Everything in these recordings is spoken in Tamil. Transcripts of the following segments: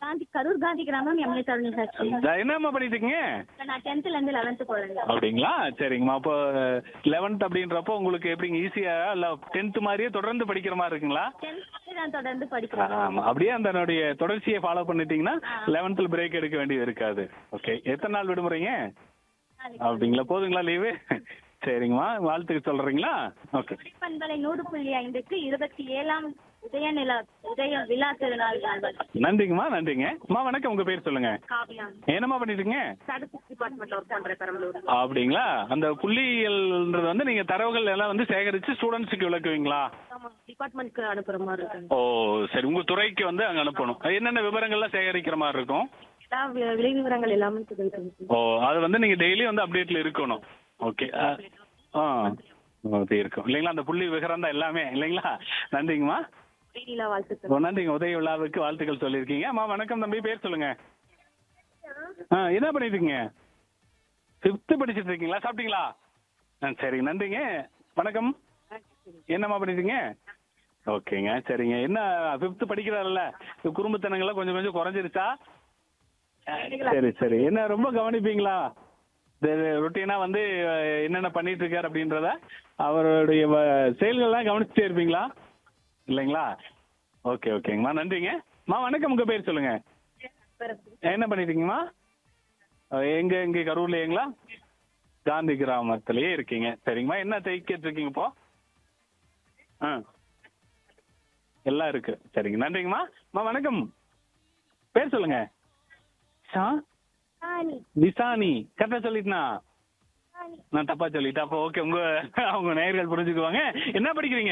காந்தி கரூர் காந்தி கிராமம் எம்ஏ தருண் சாட்சி என்னம்மா பண்ணிட்டு இருக்கீங்க நான் டென்த்ல இருந்து லெவன்த் போறேன் அப்படிங்களா சரிங்கம்மா அப்போ லெவன்த் அப்படின்றப்போ உங்களுக்கு எப்படிங்க ஈஸியா இல்ல டென்த் மாதிரியே தொடர்ந்து படிக்கிற மாதிரி இருக்குங்களா டென்த் நான் தொடர்ந்து படிக்கிறேன் ஆமா அப்படியே அந்த தொடர்ச்சியை ஃபாலோ பண்ணிட்டீங்கன்னா லெவன்த்ல பிரேக் எடுக்க வேண்டியது இருக்காது ஓகே எத்தனை நாள் விடுமுறைங்க அப்படிங்களா போதுங்களா லீவு சரிங்கம்மா வாழ்த்துக்கு சொல்றீங்களா ஓகே பண்பலை நூறு புள்ளி ஐந்துக்கு இருபத்தி ஏழாம் உதய நிலா உதய விழா திருநாள் நாள் நன்றிங்கம்மா நன்றிங்க அம்மா வணக்கம் உங்க பேர் சொல்லுங்க காவியா என்னம்மா பண்ணிட்டு இருக்கீங்க ஸ்டாட்டிஸ்டிக்ஸ் டிபார்ட்மெண்ட்ல ஒர்க் பண்றேன் பெரம்பலூர் அப்படிங்களா அந்த புள்ளியியல்ன்றது வந்து நீங்க தரவுகள் எல்லாம் வந்து சேகரிச்சு ஸ்டூடெண்ட்ஸுக்கு விளக்குவீங்களா ஆமா டிபார்ட்மெண்ட்க்கு அனுப்புற மாதிரி இருக்கு ஓ சரி உங்க துறைக்கு வந்து அங்க அனுப்பணும் அது என்னென்ன விவரங்கள்லாம் சேகரிக்கிற மாதிரி இருக்கும் எல்லா வி- விலை விவரங்கள் எல்லாமே தெரிவிக்கிறது ஓ அது வந்து நீங்க டெய்லி வந்து அப்டேட்ல இருக்கணும் ஓகே ஆ அது இருக்கும் இல்லைங்களா அந்த புள்ளி விவரம் தான் எல்லாமே இல்லைங்களா நன்றிங்கம்மா நிலா வாழ்த்துக்கள் ஓ, நன்றிங்க உதய விழாவுக்கு வாழ்த்துக்கள் சொல்லியிருக்கீங்க அம்மா வணக்கம் தம்பி பேர் சொல்லுங்க ஆ என்ன பண்ணிட்டு இருக்கீங்க ஃபிஃப்த்து படிச்சிட்டு இருக்கீங்களா சாப்பிட்டீங்களா ஆ சரி நன்றிங்க வணக்கம் என்னம்மா பண்ணிட்டீங்க ஓகேங்க சரிங்க என்ன ஃபிஃப்த்து படிக்கிறாருல்ல குடும்பத்தனங்கள்லாம் கொஞ்சம் கொஞ்சம் குறைஞ்சிருச்சா சரி சரி என்ன ரொம்ப கவனிப்பீங்களா ரொட்டீனா வந்து அஹ், என்னென்ன பண்ணிட்டு இருக்காரு அப்படின்றத அவருடைய வ- செயல்கள்லாம் கவனிச்சுட்டே இருப்பீங்களா இல்லைங்களா ஓகே ஓகேங்கம்மா நன்றிங்க மா வணக்கம் உங்க பேர் சொல்லுங்க என்ன பண்ணிட்டீங்கம்மா எங்க எங்க கரூர்லயேங்களா காந்தி கிராமத்திலேயே இருக்கீங்க சரிங்கம்மா என்ன தைக்கிட்டு இருக்கீங்க இப்போ ஆ எல்லாம் இருக்கு சரிங்க நன்றிங்கம்மா அம்மா வணக்கம் பேர் சொல்லுங்க ஷா நிசானி கரெக்டா சொல்லிட்டனா நான் தப்பா சொல்லிட்டேன் அப்போ ஓகே உங்க அவங்க நேயர்கள் புரிஞ்சுக்குவாங்க என்ன படிக்கிறீங்க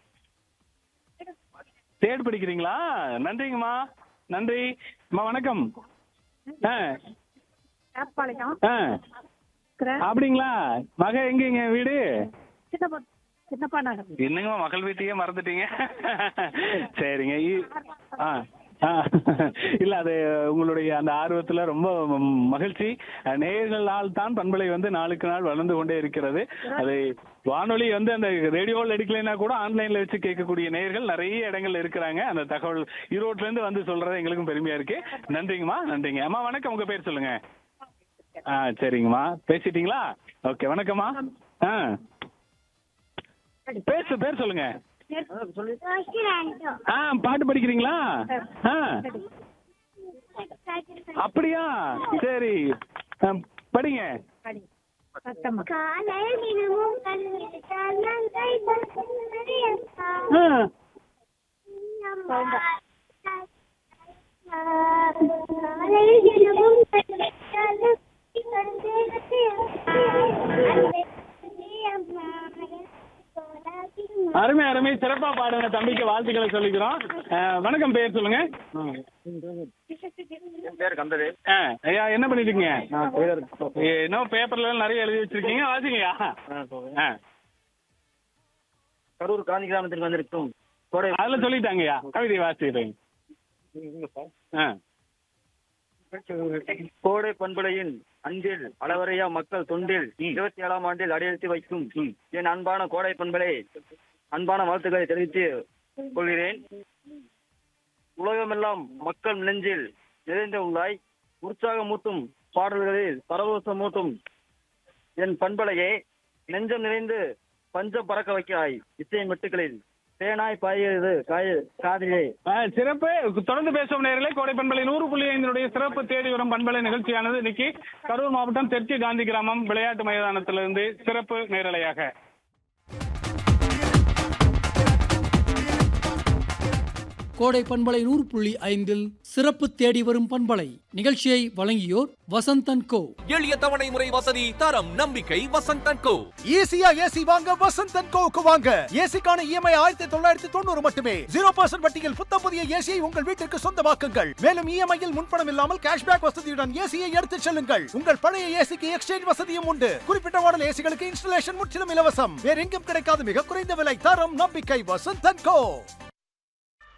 தேர்ட் படிக்கிறீங்களா நன்றிங்கம்மா நன்றி அம்மா வணக்கம் ஆ பாளையம் ஆ அப்படிங்களா மக எங்கங்க வீடு சின்னப்பா சின்னப்பா நகர் என்னங்கம்மா மகள் வீட்டையே மறந்துட்டீங்க சரிங்க இ- ஆ ஆ. இல்ல அது உங்களுடைய அந்த ஆர்வத்துல ரொம்ப ம், மகிழ்ச்சி நேயர்களால் தான் பண்பலை வந்து நாளுக்கு நாள் வளர்ந்து கொண்டே இருக்கிறது அது வானொலி வந்து அந்த ரேடியோவில் எடுக்கலைன்னா கூட ஆன்லைன்ல வச்சு கேட்கக்கூடிய நேயர்கள் நிறைய இடங்கள்ல இருக்கிறாங்க அந்த தகவல் ஈரோட்ல இருந்து வந்து சொல்றது எங்களுக்கும் பெருமையா இருக்கு நன்றிங்கம்மா நன்றிங்க அம்மா வணக்கம் உங்க பேர் சொல்லுங்க ஆ சரிங்கம்மா பேசிட்டீங்களா ஓகே வணக்கம்மா ஆ பேர் பேர் சொல்லுங்க ஆ பாட்டு படிக்கிறீங்களா ஆ அப்படியா சரி ஆ, படிங்க காலையில் தினமும் கண்ணில் கண்ணங்கை ஆ காலையில் தினமும் கண்ணில் அருமை அருமை சிறப்பா பாடுங்க தம்பிக்கு வாழ்த்துக்களை சொல்லிக்கிறோம் ஆ, வணக்கம் பேர் சொல்லுங்க பேர் கந்தது ஆ, ஐயா என்ன பண்ணிட்டு இருக்கீங்க ஏ, இன்னும் பேப்பர்ல எல்லாம் நிறைய எழுதி வச்சிருக்கீங்க வாசிங்கய்யா ஆ கரூர் காந்தி கிராமத்திற்கு வந்திருக்கும் கோடை அதுல சொல்லிட்டாங்கய்யா கவிதை வாசிக்கிறேன் ஆ கோடை பண்பலையின் அன்பில் அளவரையா மக்கள் தொண்டில் இருபத்தி ஏழாம் ஆண்டில் அடையெடுத்து வைக்கும் என் அன்பான கோடை பண்பலை அன்பான வாழ்த்துக்களை தெரிவித்து கொள்கிறேன் உலகமெல்லாம் மக்கள் நெஞ்சில் நிறைந்த உள்ளாய் உற்சாகமூட்டும் பாடல்களில் பரவசமூட்டும் என் பண்பலையே நெஞ்சம் நிறைந்து பஞ்சம் பறக்க வைக்கிறாய் இசை மெட்டுகளில் தேனாய் பாய்கிறது காய காதிலே ஆ, சிறப்பு தொடர்ந்து பேசும் நேரங்களே கோடை பண்பலை நூறு புள்ளி ஐந்தினுடைய சிறப்பு தேடி வரும் பண்பலை நிகழ்ச்சியானது இன்னைக்கு கரூர் மாவட்டம் தெற்கு காந்தி கிராமம் விளையாட்டு மைதானத்திலிருந்து சிறப்பு நேரலையாக கோடை பண்பலை நூறு புள்ளி ஐந்தில் சிறப்பு தேடி வரும் பண்பலை நிகழ்ச்சியை வழங்கியோர் வசந்தன் கோ எளிய தவணை முறை வசதி தரம் நம்பிக்கை வசந்தன் கோ ஈஸியா ஏசி வாங்க வசந்த் அண்ட் கோவுக்கு வாங்க ஏசிக்கான இஎம்ஐ ஆயிரத்தி தொள்ளாயிரத்தி தொண்ணூறு மட்டுமே ஜீரோ பர்சன்ட் வட்டியில் புத்த புதிய ஏசியை உங்கள் வீட்டிற்கு சொந்தமாக்குங்கள் மேலும் இஎம்ஐயில் முன்பணம் இல்லாமல் கேஷ்பேக் வசதியுடன் ஏசியை எடுத்துச் செல்லுங்கள் உங்கள் பழைய ஏசிக்கு எக்ஸ்சேஞ்ச் வசதியும் உண்டு குறிப்பிட்ட மாடல் ஏசிகளுக்கு இன்ஸ்டலேஷன் முற்றிலும் இலவசம் வேற எங்கும் கிடைக்காத மிக குறைந்த விலை தரம் நம்பிக்கை வசந்த் அண்ட் கோ